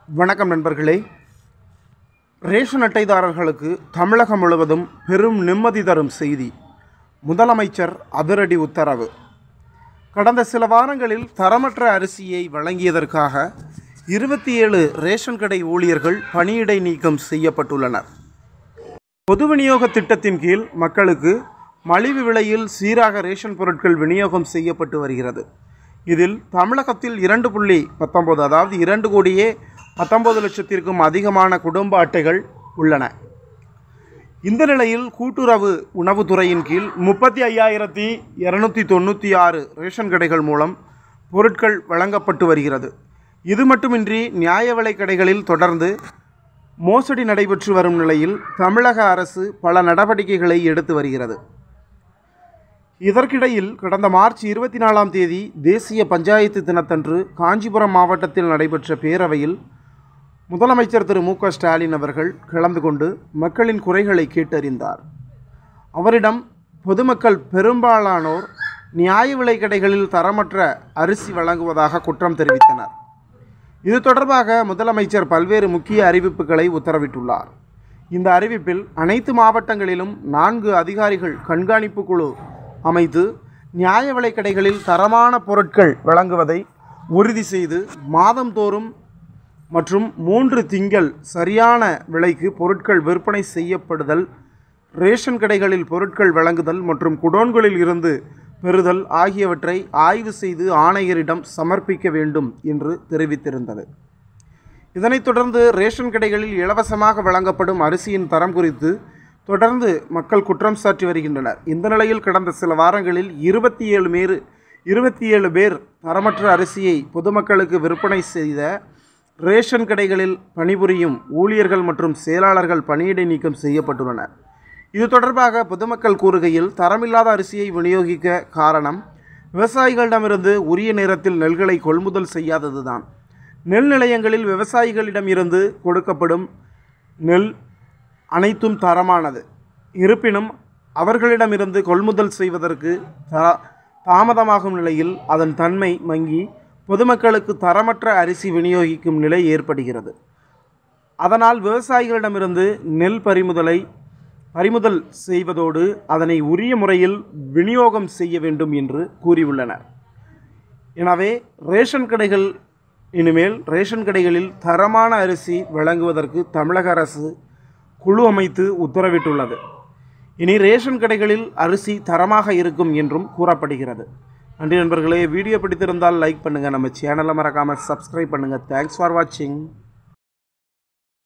வணக்கம் நண்பர்களே ரேஷன் அட்டைதாரர்களுக்கு தமிழகம் முழுவதும் பெரும் நிம்மதி தரும் செய்தி முதலமைச்சர் அதிரடி உத்தரவு கடந்த சில வாரங்களில் தரமற்ற அரிசியை வழங்கியதற்காக இருபத்தி ஏழு ரேஷன் கடை ஊழியர்கள் பணியிடை நீக்கம் செய்யப்பட்டுள்ளனர் பொது விநியோக திட்டத்தின் கீழ் மக்களுக்கு மலிவு விலையில் சீராக ரேஷன் பொருட்கள் விநியோகம் செய்யப்பட்டு வருகிறது இதில் தமிழகத்தில் இரண்டு புள்ளி பத்தொம்போது அதாவது இரண்டு கோடியே பத்தொன்பது லட்சத்திற்கும் அதிகமான குடும்ப அட்டைகள் உள்ளன இந்த நிலையில் கூட்டுறவு உணவுத்துறையின் கீழ் முப்பத்தி ஐயாயிரத்தி இரநூத்தி தொண்ணூற்றி ஆறு ரேஷன் கடைகள் மூலம் பொருட்கள் வழங்கப்பட்டு வருகிறது இது மட்டுமின்றி நியாய விலைக் கடைகளில் தொடர்ந்து மோசடி நடைபெற்று வரும் நிலையில் தமிழக அரசு பல நடவடிக்கைகளை எடுத்து வருகிறது இதற்கிடையில் கடந்த மார்ச் இருபத்தி நாலாம் தேதி தேசிய பஞ்சாயத்து தினத்தன்று காஞ்சிபுரம் மாவட்டத்தில் நடைபெற்ற பேரவையில் முதலமைச்சர் திரு மு க ஸ்டாலின் அவர்கள் கலந்து கொண்டு மக்களின் குறைகளை கேட்டறிந்தார் அவரிடம் பொதுமக்கள் பெரும்பாலானோர் நியாய விலைக் கடைகளில் தரமற்ற அரிசி வழங்குவதாக குற்றம் தெரிவித்தனர் இது தொடர்பாக முதலமைச்சர் பல்வேறு முக்கிய அறிவிப்புகளை உத்தரவிட்டுள்ளார் இந்த அறிவிப்பில் அனைத்து மாவட்டங்களிலும் நான்கு அதிகாரிகள் கண்காணிப்பு குழு அமைத்து நியாய விலைக் கடைகளில் தரமான பொருட்கள் வழங்குவதை உறுதி செய்து மாதந்தோறும் மற்றும் மூன்று திங்கள் சரியான விலைக்கு பொருட்கள் விற்பனை செய்யப்படுதல் ரேஷன் கடைகளில் பொருட்கள் வழங்குதல் மற்றும் குடோன்களில் இருந்து பெறுதல் ஆகியவற்றை ஆய்வு செய்து ஆணையரிடம் சமர்ப்பிக்க வேண்டும் என்று தெரிவித்திருந்தது இதனைத் தொடர்ந்து ரேஷன் கடைகளில் இலவசமாக வழங்கப்படும் அரிசியின் தரம் குறித்து தொடர்ந்து மக்கள் குற்றம் சாட்டி வருகின்றனர் இந்த நிலையில் கடந்த சில வாரங்களில் இருபத்தி ஏழு மேறு இருபத்தி ஏழு பேர் தரமற்ற அரிசியை பொதுமக்களுக்கு விற்பனை செய்த ரேஷன் கடைகளில் பணிபுரியும் ஊழியர்கள் மற்றும் செயலாளர்கள் பணியிடை நீக்கம் செய்யப்பட்டுள்ளனர் இது தொடர்பாக பொதுமக்கள் கூறுகையில் தரமில்லாத அரிசியை விநியோகிக்க காரணம் விவசாயிகளிடமிருந்து உரிய நேரத்தில் நெல்களை கொள்முதல் செய்யாததுதான் நெல் நிலையங்களில் விவசாயிகளிடம் இருந்து கொடுக்கப்படும் நெல் அனைத்தும் தரமானது இருப்பினும் அவர்களிடமிருந்து கொள்முதல் செய்வதற்கு தர தாமதமாகும் நிலையில் அதன் தன்மை மங்கி பொதுமக்களுக்கு தரமற்ற அரிசி விநியோகிக்கும் நிலை ஏற்படுகிறது அதனால் விவசாயிகளிடமிருந்து நெல் பறிமுதலை பறிமுதல் செய்வதோடு அதனை உரிய முறையில் விநியோகம் செய்ய வேண்டும் என்று கூறியுள்ளனர் எனவே ரேஷன் கடைகள் இனிமேல் ரேஷன் கடைகளில் தரமான அரிசி வழங்குவதற்கு தமிழக அரசு குழு அமைத்து உத்தரவிட்டுள்ளது இனி ரேஷன் கடைகளில் அரிசி தரமாக இருக்கும் என்றும் கூறப்படுகிறது நன்றி நண்பர்களே வீடியோ பிடித்திருந்தால் லைக் பண்ணுங்கள் நம்ம சேனலை மறக்காமல் சப்ஸ்கிரைப் பண்ணுங்கள் தேங்க்ஸ் ஃபார் வாட்சிங்